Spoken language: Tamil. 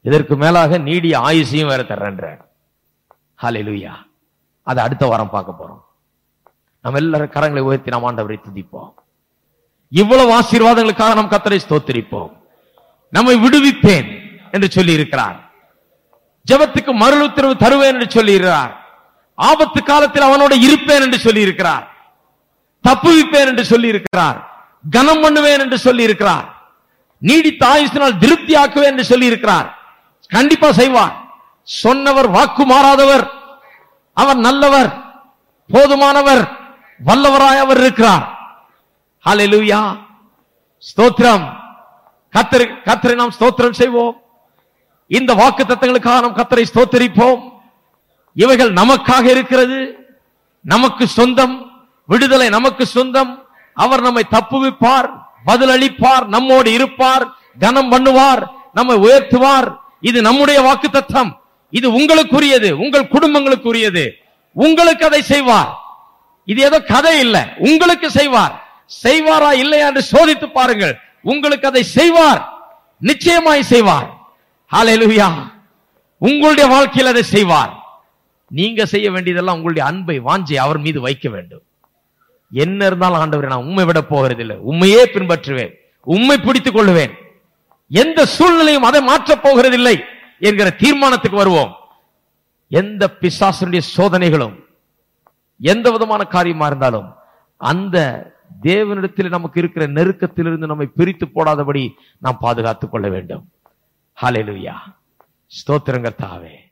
இதற்கு மேலாக நீடிய ஆயுசையும் வேற தர்றன்ற ஹalleluya அதை அடுத்த வாரம் பார்க்க போறோம் நம்ம எல்லாரும் கரங்களை உயர்த்தி நாம் ஆண்டவரை துதிப்போம் இவ்வளவு ஆசீர்வாதங்களுக்காக நாம் கத்தரை ஸ்தோத்திரிப்போம் நம்மை விடுவிப்பேன் என்று சொல்லி இருக்கிறார் ஜெபத்துக்கு மறுள் உத்தரவு தருவேன் என்று சொல்லி இருக்கிறார் ஆபத்து காலத்தில் அவனோட இருப்பேன் என்று சொல்லி இருக்கிறார் தப்புவிப்பேன் என்று சொல்லி இருக்கிறார் கனம் பண்ணுவேன் என்று சொல்லி இருக்கிறார் நீடித்த ஆயுசினால் திருப்தி ஆக்குவேன் என்று சொல்லி இருக்கிறார் கண்டிப்பா செய்வார் சொன்னவர் வாக்கு மாறாதவர் அவர் நல்லவர் போதுமானவர் வல்லவராய் அவர் இருக்கிறார் ஹalleluya ஸ்தோத்திரம் கத்தரை கத்தரை நாம் ஸ்தோத்திரம் செய்வோம் இந்த வாக்கு தத்தங்களுக்காக நாம் கத்தரை ஸ்தோத்தரிப்போம் இவைகள் நமக்காக இருக்கிறது நமக்கு சொந்தம் விடுதலை நமக்கு சொந்தம் அவர் நம்மை தப்புவிப்பார் பதிலளிப்பார் நம்மோடு இருப்பார் கனம் பண்ணுவார் நம்மை உயர்த்துவார் இது நம்முடைய வாக்கு தத்தம் இது உங்களுக்குரியது உங்கள் குடும்பங்களுக்குரியது உங்களுக்கு அதை செய்வார் இது ஏதோ கதை இல்ல உங்களுக்கு செய்வார் செய்வாரா இல்லையா என்று சோதித்து பாருங்கள் உங்களுக்கு அதை செய்வார் நிச்சயமாய் செய்வார் ஹalleluya உங்களுடைய வாழ்க்கையில் அதை செய்வார் நீங்க செய்ய வேண்டியதெல்லாம் உங்களுடைய அன்பை வாஞ்சை அவர் மீது வைக்க வேண்டும் என்ன இருந்தாலும் ஆண்டவரே நான் உண்மை விட போகிறதில்லை உண்மையே பின்பற்றுவேன் உண்மை பிடித்துக் கொள்ளுவேன் எந்த சூழ்நிலையும் அதை மாற்றப் போகிறதில்லை என்கிற தீர்மானத்துக்கு வருவோம் எந்த பிசாசனுடைய சோதனைகளும் எந்த விதமான காரியமா இருந்தாலும் அந்த தேவனிடத்தில் நமக்கு இருக்கிற நெருக்கத்திலிருந்து நம்மை பிரித்து போடாதபடி நாம் பாதுகாத்துக் கொள்ள வேண்டும் ஹalleluya ஸ்தோத்திரங்க தாவே